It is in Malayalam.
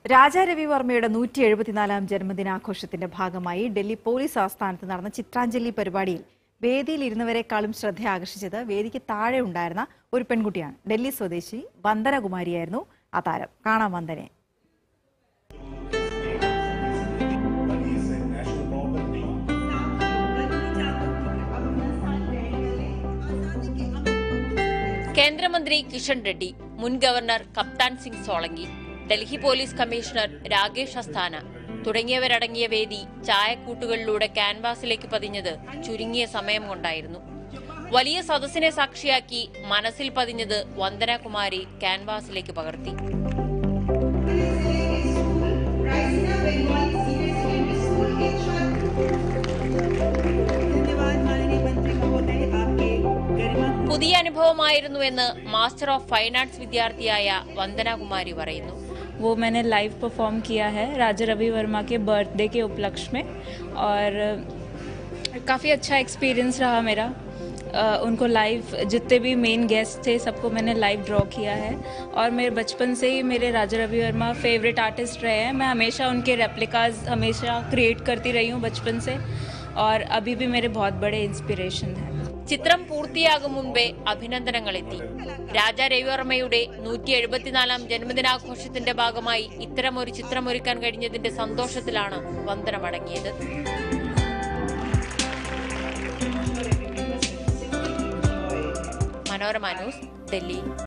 രാജാ രവിവർമ്മയുടെ നൂറ്റി എഴുപത്തിനാലാം ജന്മദിനാഘോഷത്തിന്റെ ഭാഗമായി ഡൽഹി പോലീസ് ആസ്ഥാനത്ത് നടന്ന ചിത്രാഞ്ജലി പരിപാടിയിൽ വേദിയിൽ ഇരുന്നവരെക്കാളും ശ്രദ്ധ ആകർഷിച്ചത് വേദിക്ക് താഴെ ഉണ്ടായിരുന്ന ഒരു പെൺകുട്ടിയാണ് ഡൽഹി സ്വദേശി വന്ദനകുമാരിയായിരുന്നു ആ താരം കാണാം വന്ദനെ കേന്ദ്രമന്ത്രി കിഷൻ റെഡ്ഡി മുൻ governor Kaptan Singh Solanki Delhi police commissioner Rakesh Asthana തുടങ്ങിയവരടങ്ങിയ വേദി ചായക്കൂട്ടുകളിലൂടെ ക്യാൻവാസിലേക്ക് പതിഞ്ഞത് ചുരുങ്ങിയ സമയം കൊണ്ടായിരുന്നു വലിയ സദസ്സിനെ സാക്ഷിയാക്കി മനസ്സിൽ പതിഞ്ഞത് വന്ദനകുമാരി ക്യാൻവാസിലേക്ക് പകർത്തി धन्यवाद माननीय मंत्री महोदय आपके गरिमा പുതിയ അനുഭവമായിരുന്നുവെന്ന് മാസ്റ്റർ ഓഫ് ഫൈൻ ആർട്സ് വിദ്യാർത്ഥിയായ വന്ദനകുമാരി പറയുന്നു वो मैंने लाइव परफॉर्म किया है राजा रवि वर्मा के बर्थडे के उपलक्ष्य में और काफ़ी अच्छा एक्सपीरियंस रहा मेरा अ, उनको लाइव जितने भी मेन गेस्ट थे सबको मैंने लाइव ड्रॉ किया है और मेरे बचपन से ही मेरे राजा रवि वर्मा फेवरेट आर्टिस्ट रहे हैं मैं हमेशा उनके रेप्लिकाज हमेशा क्रिएट करती रही हूँ बचपन से और अभी भी मेरे बहुत बड़े इंस्पिरेशन हैं ചിത്രം പൂർത്തിയാകും മുൻപേ അഭിനന്ദനങ്ങളെത്തി രാജാ രവിവർമ്മയുടെ നൂറ്റി എഴുപത്തിനാലാം ജന്മദിനാഘോഷത്തിന്റെ ഭാഗമായി ഇത്തരമൊരു ചിത്രമൊരുക്കാൻ കഴിഞ്ഞതിന്റെ സന്തോഷത്തിലാണ് വന്ദനമടങ്ങിയത് മനോരമ ന്യൂസ് ഡൽഹി